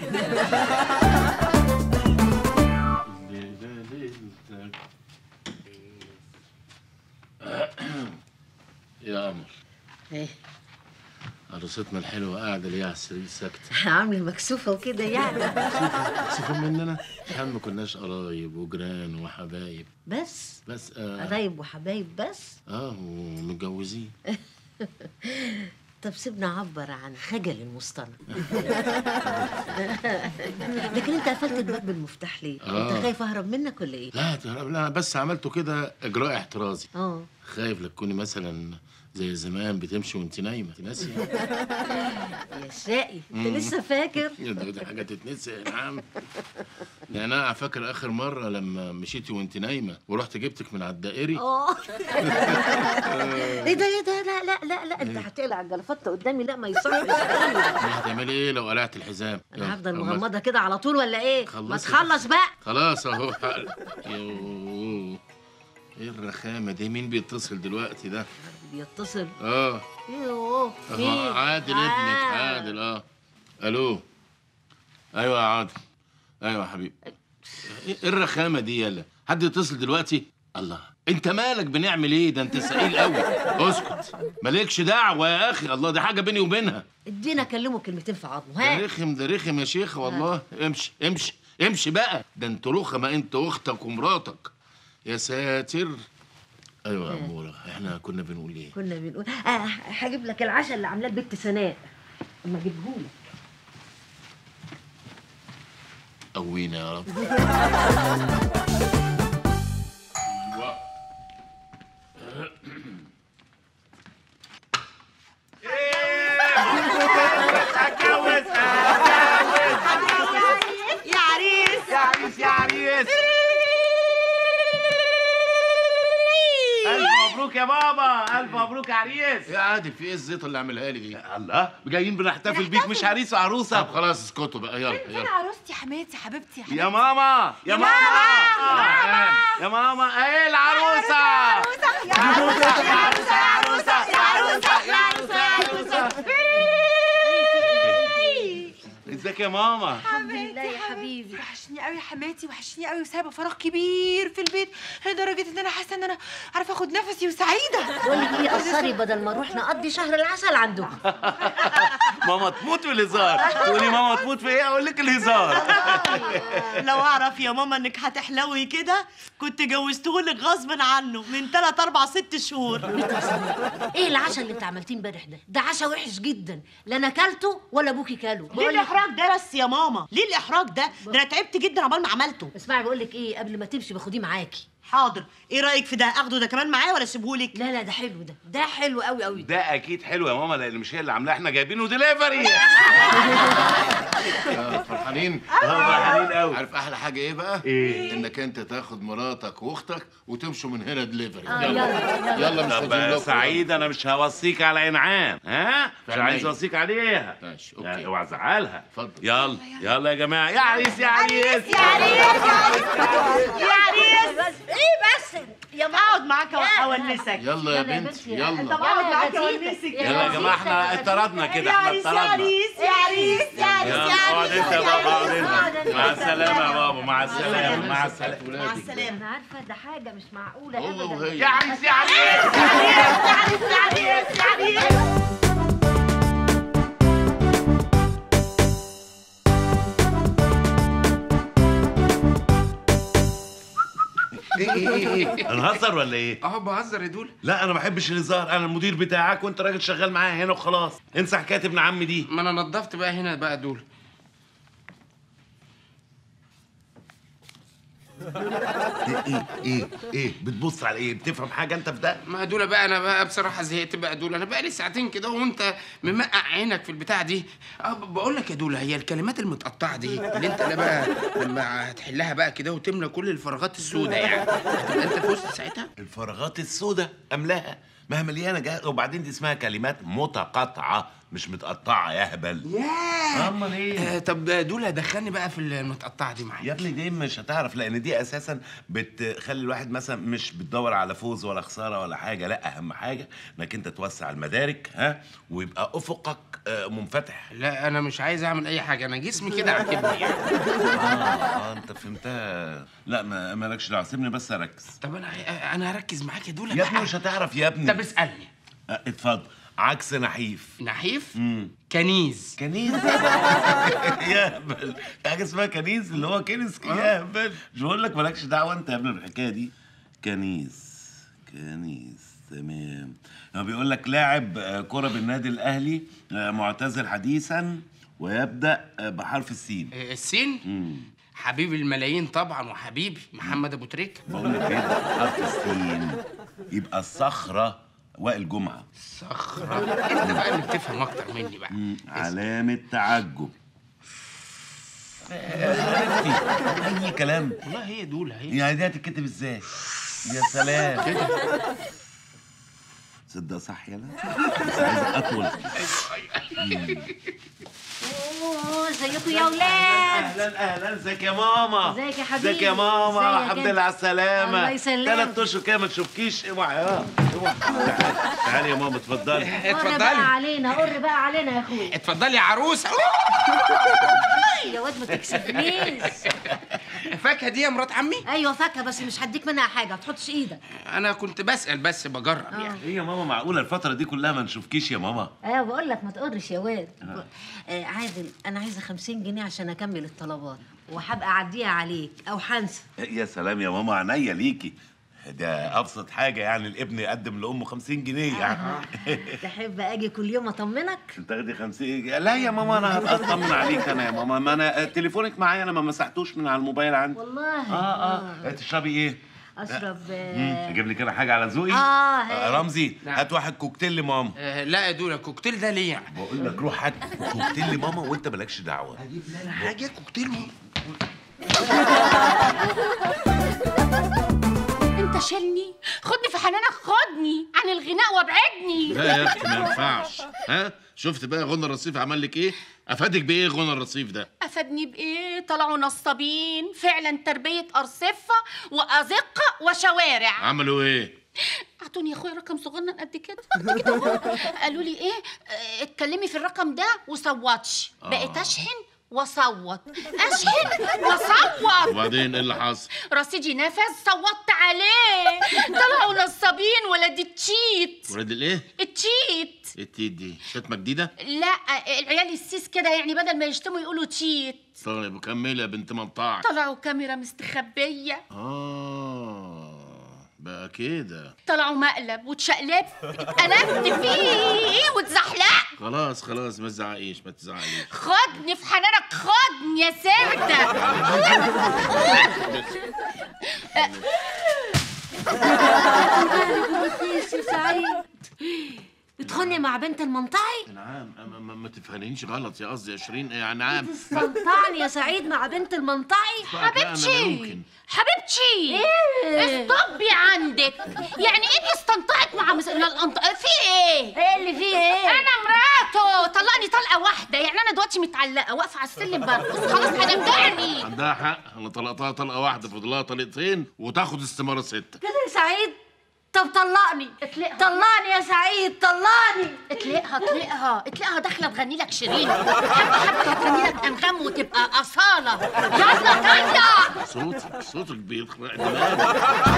يا قمر ايه عروستنا الحلوة قاعدة ليه على السرير ساكتة عامله مكسوفه وكده يعني سيبوا مننا احنا ما كناش قرايب وجيران وحبايب بس بس اه, قرايب وحبايب بس آه ومتجوزين طب سيبنا اعبر عن خجل المصطنع لكن انت قفلت الباب بالمفتاح ليه؟ آه. انت خايف اهرب منك ولا ايه؟ لا تهرب لا بس عملته كده اجراء احترازي اه خايف لا تكوني مثلا زي زمان بتمشي وانت نايمه انت ناسيه يا شقي انت لسه فاكر؟ يا ده دي حاجه تتنسي يا نعم يعني انا فاكر اخر مره لما مشيتي وانت نايمه ورحت جبتك من على الدائري اه ايه ده ايه ده لا لا لا لا انت هتقلع الجلفطه قدامي لا ما يصحش هتعملي ايه لو قلعت الحزام انا هفضل يلا، مغمضه كده على طول ولا ايه؟ ما خلصي تخلص بقى خلاص اهو يوه. ايه الرخامه دي مين بيتصل دلوقتي ده بيتصل اه يوه اهو مين؟ عادل ابنك آه. عادل اه الو ايوه يا عادل ايوه يا حبيبي ايه الرخامه دي يلا حد يتصل دلوقتي الله انت مالك بنعمل ايه ده انت سئيل قوي اسكت مالكش دعوه يا اخي الله دي حاجه بيني وبينها ادينا اكلمه كلمتين في عظمه ده ها رخم ده رخم يا شيخ والله امشي امشي امشي بقى ده انت رخمه انت واختك ومراتك يا ساتر ايوه يا اموره احنا كنا بنقول ايه كنا بنقول اه هجيب لك العشاء اللي عاملاه البت سناء اما اجيبهولك قوينا يا رب اتجوز يا عريس يا عريس يا عريس ألف مبروك يا بابا ألف مبروك يا عريس يا عادل في ايه الزيطه اللي عاملها لي دي الله جايين بنحتفل بيك مش عريس وعروسة طب خلاص اسكتوا بقى يلا فين يلا عروستي حماتي حبيبتي يا ماما يا ماما يا ماما ايه العروسة يا عروسه يا عروسه يا عروسه يا عروسه يا عروسه يا عروسه ازيك يا ماما الحمد لله يا حبيبي وحشني قوي يا حماتي وحشني قوي وسايبه فراغ كبير في البيت لدرجه ان انا حاسه ان انا عارفه اخد نفسي وسعيده بقول لك ايه قصري بدل ما نروح نقضي شهر العسل عندكم ماما تموت في الهزار تقولي ماما تموت في ايه اقول لك الهزار لو اعرف يا ماما انك هتحلوي كده كنت جوزتهولك غصب عنه من 3 4 6 شهور ايه العشاء اللي انت عملتيه امبارح ده ده عشاء وحش جدا لا انا اكلته ولا ابوكي كاله ليه بقول لك الاحراج ده بس يا ماما ليه الاحراج ده ده انا تعبت جدا عقبال ما عملته اسمعي بقول لك ايه قبل ما تمشي باخديه معاكي حاضر ايه رايك في ده اخده ده كمان معايا ولا اسيبهولك لا لا ده حلو ده ده حلو قوي قوي ده اكيد حلو يا ماما لان مش هي اللي عاملاه احنا جايبينه دليفري آه، فرحانين فرحانين قوي عارف احلى حاجه ايه بقى إيه؟ انك انت تاخد مراتك واختك وتمشوا من هنا دليفري آه، يلا يلا، يلا مش طب فاضيين يا لكم. سعيد انا مش هوصيك على انعام ها مش فعلا. عايز اوصيك عليها ماشي لا، اوكي اوعى تزعلها اتفضل. يلا يلا يا جماعه يا عريس يا عريس يا عريس يا عريس ايه بس يا ماما اقعد معاك اونسك يلا يا بنتي يلا طب اقعد معاك يا اونسك لذيذة. يلا يا جماعه احنا اتطردنا كده يا احنا عريس يا اتطردنا عريس يا عريس يا عريس يلا يا اقعد عريس انت يا بابا اقعد اقعد انت انت. مع السلامه يا بابا مع السلامه مع السلامه مع السلامه انا عارفه ده حاجه مش معقوله هو ابدا وهي يا عريس يا عريس يا عريس يا عريس يا عريس ايه ايه ايه ايه هنهزر ولا ايه؟ اه بهزر يا دول لا انا ما بحبش الهزار انا المدير بتاعك وانت راجل شغال معايا هنا وخلاص انسى حكايه ابن عمي دي ما انا نضفت بقى هنا بقى دول ايه ايه ايه ايه بتبص على ايه بتفهم حاجه انت في ده ما دول بقى انا بقى بصراحه زهقت بقى دول انا بقى لي ساعتين كده وانت ممقع عينك في البتاع دي اه ب- بقول لك يا دول هي الكلمات المتقطعه دي اللي انت لا بقى لما هتحلها بقى كده وتملى كل الفراغات السوداء يعني هتبقى انت فزت ساعتها الفراغات السوداء املاها ما هي مليانه جاه وبعدين دي اسمها كلمات متقاطعه مش متقطعه يا هبل ياه امال ايه آه طب دولا دخلني بقى في المتقطعه دي معايا يا ابني دي مش هتعرف لان دي اساسا بتخلي الواحد مثلا مش بتدور على فوز ولا خساره ولا حاجه لا اهم حاجه انك انت توسع المدارك ها ويبقى افقك آه، منفتح لا انا مش عايز اعمل اي حاجه انا جسمي كده عاجبني يعني اه, آه انت فهمتها لا ما مالكش دعوه سيبني بس اركز طب انا انا هركز معاك يا دولا يا ابني بقى. مش هتعرف يا ابني طب اسالني آه، اتفضل عكس نحيف نحيف مم. كنيز كنيز يا هبل في حاجه اسمها كنيز اللي هو كنز يا هبل مش بقول لك مالكش دعوه انت يا ابني بالحكايه دي كنيز كنيز تمام هو بيقول لك لاعب آه، كرة بالنادي الاهلي آه، معتزل حديثا ويبدا آه، بحرف السين آه، السين مم. حبيب الملايين طبعا وحبيبي محمد ابو تريكه بقول لك يبدا بحرف السين يبقى الصخره وائل جمعه صخره انت بقى اللي بتفهم اكتر مني بقى مم. علامه تعجب عرفتي اي كلام والله هي دولا هي يعني دي هتتكتب ازاي؟ يا سلام كده تصدق صح يلا بس عايزة اطول اوه ازيكم يا اولاد اهلا اهلا ازيك يا ماما ازيك يا حبيبي؟ ازيك يا ماما ازيك الحمد انت؟ لله على السلامة الله يسلمك. ثلاث اشهر كده ما تشوفكيش اوعى اه اوعى تعالي تعالي يا ماما اتفضلي قر بقى اتفضلي علينا قر بقى علينا يا اخويا اتفضلي يا عروسه يا واد ما تكسبنيش الفاكهه دي يا مرات عمي ايوه فاكهه بس مش هديك منها حاجه ما تحطش ايدك انا كنت بسال بس بجرب يعني ايه يا ماما معقولة الفترة دي كلها ما نشوفكيش يا ماما ايوه بقول لك ما تقرش يا واد آه عادل انا عايزه 50 جنيه عشان اكمل الطلبات وهبقى اعديها عليك او هنسى يا سلام يا ماما عينيا ليكي ده ابسط حاجة يعني الابن يقدم لامه 50 جنيه يعني تحب اجي كل يوم اطمنك تاخدي 50 لا يا ماما انا هبقى اطمن عليك انا يا ماما ما انا تليفونك معايا انا ما مسحتوش من على الموبايل عندي والله اه اه تشربي ايه؟ اشرب مم، آه اجيب لي كده حاجه على ذوقي آه، هات. رمزي نعم. هات واحد كوكتيل لماما آه لا يا دولا الكوكتيل ده ليه يعني بقول لك روح هات كوكتيل لماما وانت مالكش دعوه اجيب لنا حاجه كوكتيل مو- انت شيلني خدني في حنانك خدني عن الغناء وابعدني لا يا اختي ما ينفعش ها شفت بقى غنى الرصيف عمل لك ايه افادك بايه غنى الرصيف ده افادني بايه طلعوا نصابين فعلا تربيه ارصفه وازقه وشوارع عملوا ايه اعطوني يا اخويا رقم صغنن قد كده قد كده اهو قالوا لي ايه اه، اتكلمي في الرقم ده وصوتش بقيت اشحن واصوت اشحن واصوت وبعدين ايه اللي حصل رصيدي نفذ صوتت عليه طلعوا نصابين ولاد التشيت ولاد الايه التشيت التيت دي شتمه جديده لا العيال السيس كده يعني بدل ما يشتموا يقولوا تشيت طيب كملي يا بنت منطعك طلعوا كاميرا مستخبية اه بقى كده طلعوا مقلب واتشقلبت اتقلبت فيه واتزحلقت خلاص خلاص ما تزعقيش ما تزعقيش خدني في حنانك خدني يا سردة رخيص يا سعيد بتخوني مع بنت المنطعي نعم ما, ما, ما تفهمينيش غلط يا قصدي يا شيرين يا نعم تستنطعني يا سعيد مع بنت المنطعي حبيبتي حبيبتي استوبي عندك يعني ايه بيستنطعك مع مس... الأنط... في ايه ايه اللي فيه ايه انا مراته طلقني طلقه واحده يعني انا دلوقتي متعلقه واقفه على السلم برقص خلاص هنمدعني عندها حق انا طلقتها طلقه واحده فاضلها طلقتين وتاخد استماره سته كده يا سعيد طب طلقني اطلقها. طلقني يا سعيد طلقني اطلقها اطلقها اطلقها داخله تغني لك شيرين حبه حبه هتغني لك انغام وتبقى اصاله يلا طلع صوتك صوتك بيخرق دماغي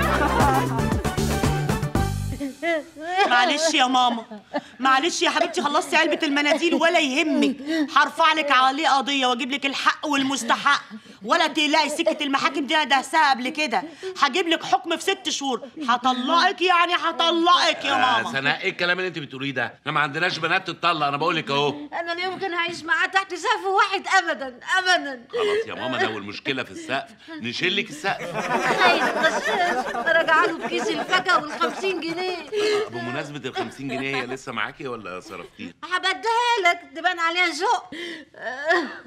معلش يا ماما معلش يا حبيبتي خلصتي علبة المناديل ولا يهمك هرفع لك عليه قضية واجيب لك الحق والمستحق ولا تقلقي سكة المحاكم دي انا دهسها قبل كده هجيب لك حكم في ست شهور هطلقك يعني هطلقك يا آه ماما سناء ايه الكلام اللي انت بتقوليه ده احنا ما عندناش بنات تتطلق انا بقول لك اهو انا لا يمكن اعيش معاه تحت سقف واحد ابدا ابدا خلاص يا ماما لو المشكله في السقف نشيل لك السقف عايز غشاش ارجع له بكيس الفاكهه وال 50 جنيه بمناسبه ال 50 جنيه هي لسه معاكي ولا صرفتيها هبديها لك تبان عليها ذوق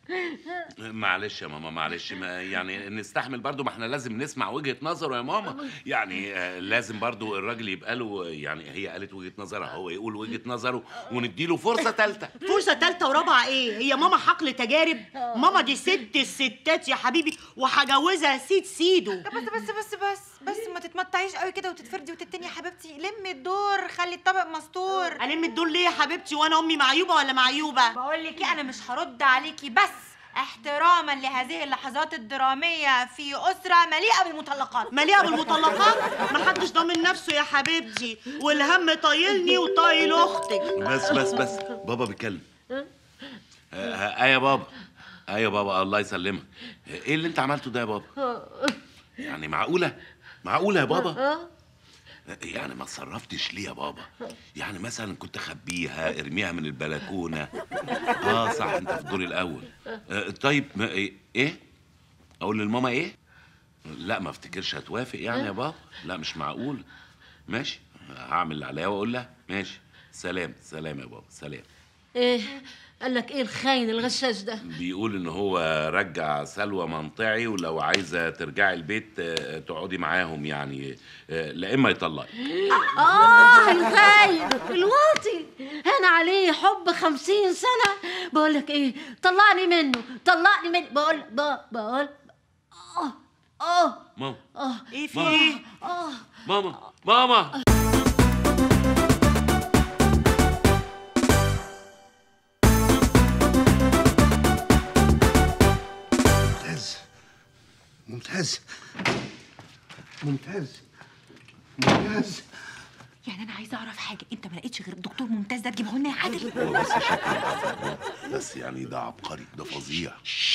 معلش يا ماما معلش ما يعني نستحمل برضو ما احنا لازم نسمع وجهة نظره يا ماما يعني آه، لازم برضو الراجل يبقى له يعني هي قالت وجهة نظرها هو يقول وجهة نظره ونديله فرصة ثالثة فرصة تالتة ورابعة ايه؟ هي ماما حقل تجارب؟ ماما دي ست الستات يا حبيبي وهجوزها سيد سيدو طب بس بس بس بس بس ما تتمتعيش قوي كده وتتفردي وتتني يا حبيبتي لمي الدور خلي الطبق مستور ألم الدول ليه يا حبيبتي وأنا أمي معيوبة ولا معيوبة؟ بقول لك ايه انا مش هرد عليكي بس احتراما لهذه اللحظات الدراميه في اسره مليئه بالمطلقات مليئة بالمطلقات محدش ضامن نفسه يا حبيبتي والهم طايلني وطايل أختك بس بس بس بابا بيتكلم آه، آه يا بابا آه يا بابا الله يسلمك ايه اللي انت عملته ده يا بابا يعني معقولة معقولة يا بابا يعني ما اتصرفتش ليه يا بابا يعني مثلا كنت اخبيها ارميها من البلكونه اه صح انت في الدور الاول آه طيب ما ايه إيه؟ اقول للماما ايه لا ما افتكرش هتوافق يعني يا بابا لا مش معقول ماشي هعمل اللي عليا واقول لها ماشي سلام سلام يا بابا سلام ايه قال لك ايه الخاين الغشاش ده بيقول ان هو رجع سلوى منطعي ولو عايزه ترجعي البيت آه، تقعدي معاهم يعني آه، لا اما يطلقك اه الخاين الواطي هنا عليه حب خمسين سنة بقول لك ايه طلعني منه طلعني منه بقول ب- بقول اه اه ماما اه إيه في ماما. إيه؟ اه ماما ماما ممتاز ممتاز ممتاز ممتاز يعني انا عايزه اعرف حاجه انت ما لقيتش غير الدكتور ممتاز ده تجيبه لنا يا عادل هو بس شكله بس يعني ده عبقري ده فظيع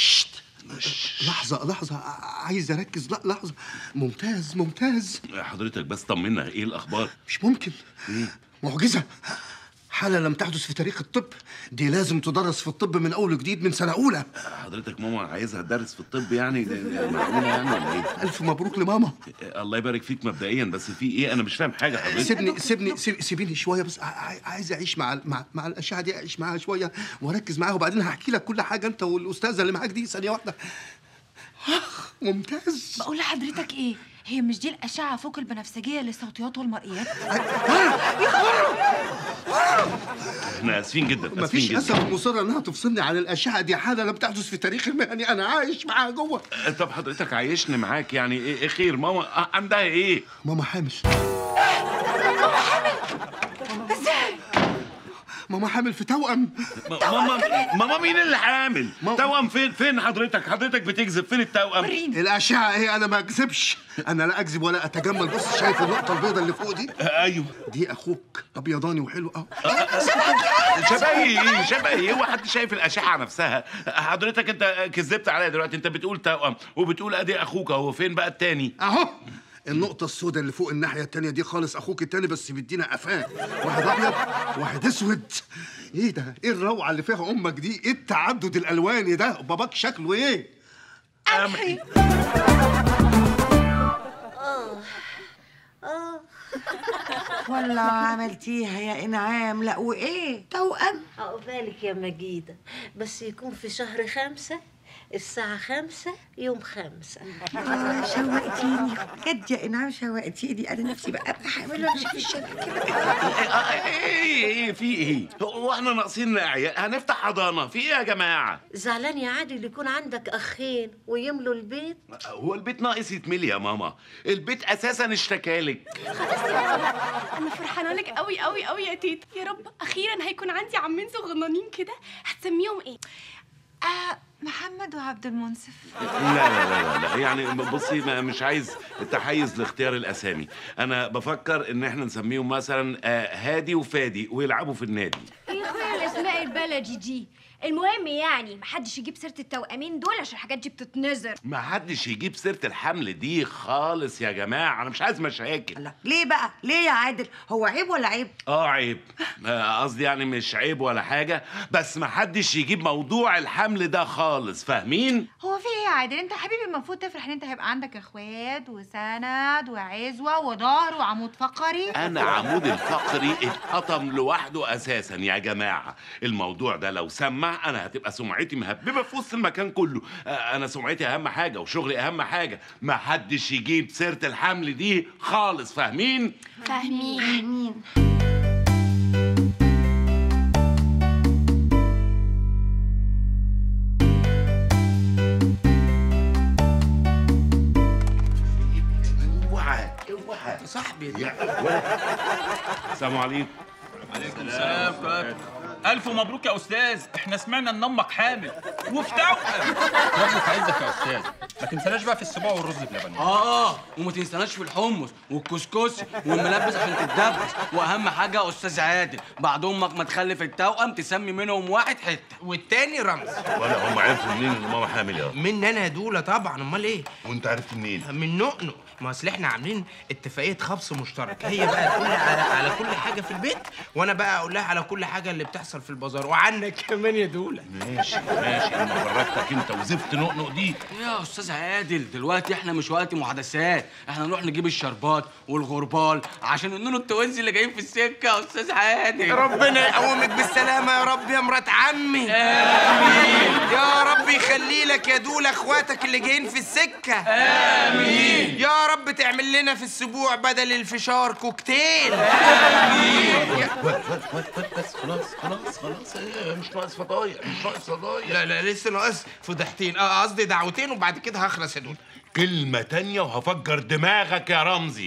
لحظة لحظة ع- عايز أركز لا لحظة ممتاز ممتاز حضرتك بس طمنا ايه الاخبار مش ممكن معجزة حالة لم تحدث في تاريخ الطب دي لازم تدرس في الطب من أول وجديد من سنة أولى حضرتك ماما عايزها تدرس في الطب يعني معقوله يعني ولا ايه ألف مبروك لماما الله يبارك فيك مبدئيا بس في ايه انا مش فاهم حاجه حضرتك سيبني سيبني سيب- سيبيني شوية بس ع- ع- عايز أعيش مع ال- مع, مع الأشعة دي أعيش معاها شوية وأركز معاها وبعدين هحكي لك كل حاجة أنت والأستاذة اللي معاك دي ثانية واحدة آخ ممتاز بقول لحضرتك ايه هي مش دي الاشعه فوق البنفسجيه للصوتيات والمرئيات احنا اسفين جدا اسفين مفيش جدا أسف مصرة إنها تفصلني عن الأشعة دي حالة لم تحدث في تاريخ المهني أنا عايش معاها جوه طب حضرتك عايشني معاك يعني ايه إيه خير ماما آه، عندها ايه ماما حامل ماما حامل في توأم م- ماما ماما مين اللي حامل ماما. توأم فين فين حضرتك حضرتك بتكذب فين التوأم الأشعة إيه أنا ما أكذبش أنا لا أكذب ولا أتجمل بص شايف النقطة البيضاء اللي فوق دي آه، ايوه دي أخوك أبيضاني وحلو أهو شبهي ايه شبهي ايه هو حد شايف الاشعه نفسها حضرتك انت كذبت عليا دلوقتي انت بتقول توأم وبتقول ادي اخوك اهو فين بقى التاني أهو النقطة السوداء اللي فوق الناحية التانية دي خالص أخوك التاني بس بيدينا قفاه واحد أبيض واحد أسود إيه ده؟ إيه الروعة اللي فيها أمك دي؟ إيه التعدد الألواني ده؟ باباك شكله إيه؟ قمحي والله عملتيها يا انعام لا وايه توأم عقبالك يا مجيدة بس يكون في شهر خمسة الساعة خمسة يوم خمسة شوقتيني بجد يا انعام شوقتيني انا نفسي بقى ابقى حامل وامشي في الشارع كده ايه ايه في ايه هو احنا ناقصين عيال هنفتح حضانه في ايه يا جماعه زعلان يا عادل يكون عندك أخين ويملوا البيت هو البيت ناقص يتملي يا ماما البيت اساسا اشتكالك انا فرحانه لك قوي قوي قوي يا تيتا يا رب اخيرا هيكون عندي عمين صغننين كده هتسميهم ايه آه محمد وعبد المنصف لا لا لا لا, لا. يعني بصي ما مش عايز تحيز لاختيار الاسامي انا بفكر ان احنا نسميهم مثلا آه، هادي وفادي ويلعبوا في النادي يا اخويا الاسماء البلدي دي المهم يعني محدش يجيب سيره التوأمين دول عشان الحاجات دي بتتنظر ما حدش يجيب سيره الحمل دي خالص يا جماعه انا مش عايز مشاكل لا ليه بقى ليه يا عادل هو عيب ولا عيب اه عيب آه، قصدي يعني مش عيب ولا حاجه بس ما حدش يجيب موضوع الحمل ده خالص فاهمين هو في ايه يا عادل انت حبيبي المفروض تفرح ان انت هيبقى عندك اخوات وسند وعزوه وظهر وعمود فقري انا عمود الفقري اتقطم لوحده اساسا يا جماعه الموضوع ده لو سمع انا هتبقى سمعتي مهببه في وسط المكان كله آه، انا سمعتي اهم حاجه وشغلي اهم حاجه ما حدش يجيب سيره الحمل دي خالص فاهمين فاهمين اوعى اوعى صاحبي يا ولد السلام عليكم سلام ألف مبروك يا أستاذ إحنا سمعنا إن أمك حامل وفي توأم ربنا في عزك يا استاذ ما تنساناش بقى في السبوع والرز بلبن اه وما تنساناش في الحمص والكسكسي والملبس عشان تتدبس واهم حاجه يا استاذ عادل بعد امك ما تخلف التوأم تسمي منهم واحد حته والتاني رمز ولا هم عرفوا منين ان ماما حامل يا من انا يا دوله طبعا امال ايه وانت عرفت منين من نقنق ما اصل احنا عاملين اتفاقيه خبص مشترك هي بقى تقول لي على, على كل حاجه في البيت وانا بقى اقول لها على كل حاجه اللي بتحصل في البازار وعنك كمان يا دوله ماشي ماشي انا فرجتك انت وزفت نقنق دي يا استاذ عادل دلوقتي احنا مش وقت محادثات احنا نروح نجيب الشربات والغربال عشان النونو التوانسي اللي جايين في السكه يا استاذ عادل ربنا يقومك بالسلامة يا رب يا مرات عمي آمين يا رب يخلي لك يا دول اخواتك اللي جايين في السكة آمين يا رب تعمل لنا في السبوع بدل الفشار كوكتيل آمين واد واد واد واد بس خلاص خلاص خلاص إيه، مش ناقص فضايح مش ناقص فضايح لا لا لسه ناقص فضحتين اه قصدي دعوتين وبعد كده هخلص يا دول كلمة تانية وهفجر دماغك يا رمزي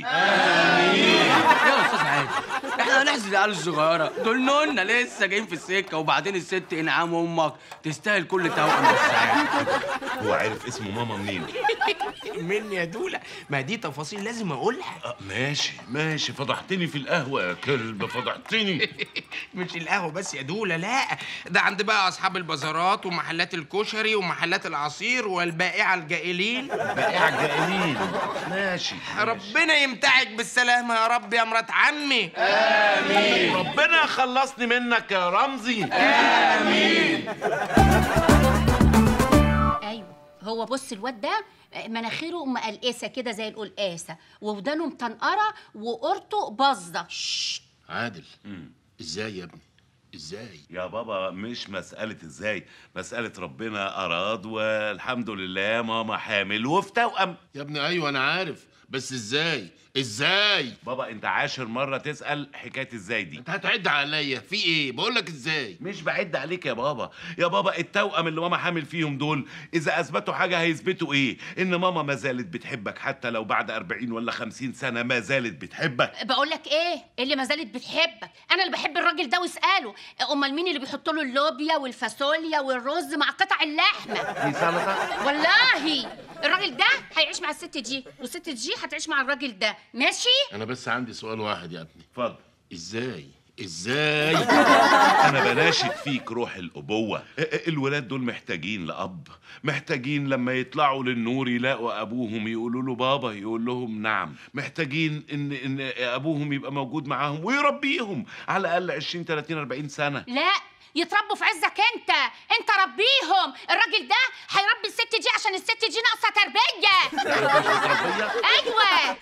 يا استاذ عادل احنا هنحزن العيال الصغيره دول نونا لسه جايين في السكه وبعدين الست انعام امك تستاهل كل توأم بس عادل هو عارف اسم ماما منين مني يا دولة ما دي تفاصيل لازم اقولها آه، ماشي ماشي فضحتني في القهوة يا كلب فضحتني مش القهوة بس يا دولة لا ده عند بقى أصحاب البازارات ومحلات الكشري ومحلات العصير والبائعة الجائلين بائع الجائلين ماشي ربنا يمتعك بالسلامة يا رب يا مرات عمي ربنا يخلصني منك يا رمزي ايوه هو بص الواد ده مناخيره مقلقسه كده زي القلقاسه وودانه مطنقره وقرطه باظه عادل ازاي يا ابني ازاي يا بابا مش مسألة ازاي مسألة ربنا أراد والحمد لله ماما حامل وفي توأم يا ابني ايوه انا عارف بس ازاي ازاي بابا انت عاشر مرة تسأل حكاية ازاي دي انت هتعد عليا في ايه بقول لك ازاي مش بعد عليك يا بابا يا بابا التوأم اللي ماما حامل فيهم دول إذا أثبتوا حاجة هيثبتوا إيه؟ إن ماما ما زالت بتحبك حتى لو بعد 40 ولا 50 سنة ما زالت بتحبك بقول لك ايه اللي ما زالت بتحبك انا اللي بحب الراجل ده واساله امال مين اللي بيحط له اللوبيا والفاصوليا والرز مع قطع اللحمه دي سلطة والله الراجل ده هيعيش مع الست دي والست دي هتعيش مع الراجل ده ماشي انا بس عندي سؤال واحد يا ابني اتفضل ازاي ازاي أنا بناشد فيك روح الأبوة الولاد دول محتاجين لأب محتاجين لما يطلعوا للنور يلاقوا أبوهم يقولوا له بابا يقول لهم نعم محتاجين إن إن أبوهم يبقى موجود معاهم ويربيهم على الأقل 20 30 40 سنة لا يتربوا في عزك انت انت ربيهم الراجل ده هيربي الست دي عشان الست دي ناقصه تربيه ايوه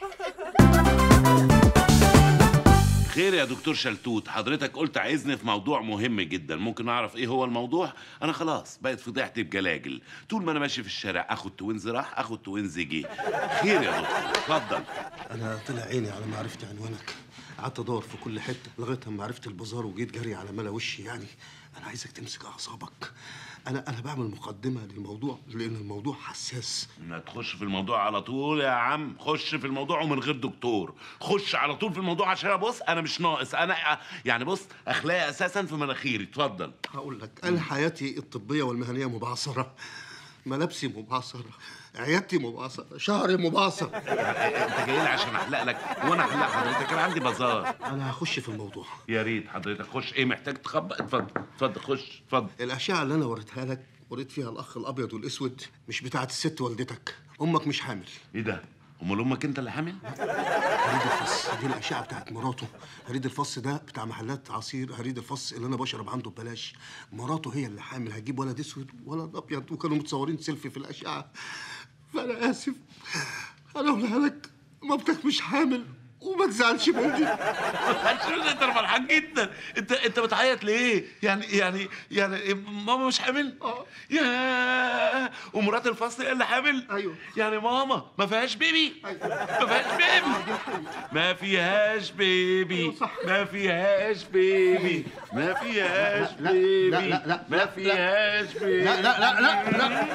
خير يا دكتور شلتوت حضرتك قلت عايزني في موضوع مهم جدا ممكن اعرف ايه هو الموضوع انا خلاص بقت فضيحتي بجلاجل طول ما انا ماشي في الشارع اخد توينز راح اخد توينز جه خير يا دكتور اتفضل انا طلع عيني على ما عرفت عنوانك قعدت ادور في كل حته لغايه اما عرفت البازار وجيت جري على ملا وشي يعني انا عايزك تمسك اعصابك انا انا بعمل مقدمه للموضوع لان الموضوع حساس ما تخش في الموضوع على طول يا عم خش في الموضوع ومن غير دكتور خش على طول في الموضوع عشان بص انا مش ناقص انا يعني بص اخلاقي اساسا في مناخيري اتفضل هقول لك انا حياتي الطبيه والمهنيه مبعثره ملابسي مبعثره عيادتي مبعثره شهري مبعثر انت جاي لي عشان احلق لك وانا احلق حضرتك انا عندي بازار انا هخش في الموضوع يا ريت حضرتك خش ايه محتاج تخبط اتفضل اتفضل خش اتفضل الاشعه اللي انا وريتها لك وريت فيها الاخ الابيض والاسود مش بتاعت الست والدتك امك مش حامل ايه ده امال امك انت اللي حامل هريد الفص دي الاشعه بتاعت مراته هريد الفص ده بتاع محلات عصير هريد الفص اللي انا بشرب عنده ببلاش مراته هي اللي حامل هجيب ولد اسود ولد ابيض وكانوا متصورين سيلفي في الاشعه فانا اسف انا اقولها لك مامتك مش حامل وما تزعلش مني عشان انت فرحان جدا انت انت بتعيط ليه يعني يعني يعني ماما مش حامل اه يا ومرات الفصل هي اللي حامل ايوه يعني ماما ما فيهاش بيبي ما فيهاش بيبي ما فيهاش بيبي ما فيهاش بيبي ما فيهاش لا، لا، بيبي لا، لا، ما لا، فيهاش بيبي لا لا لا لا لا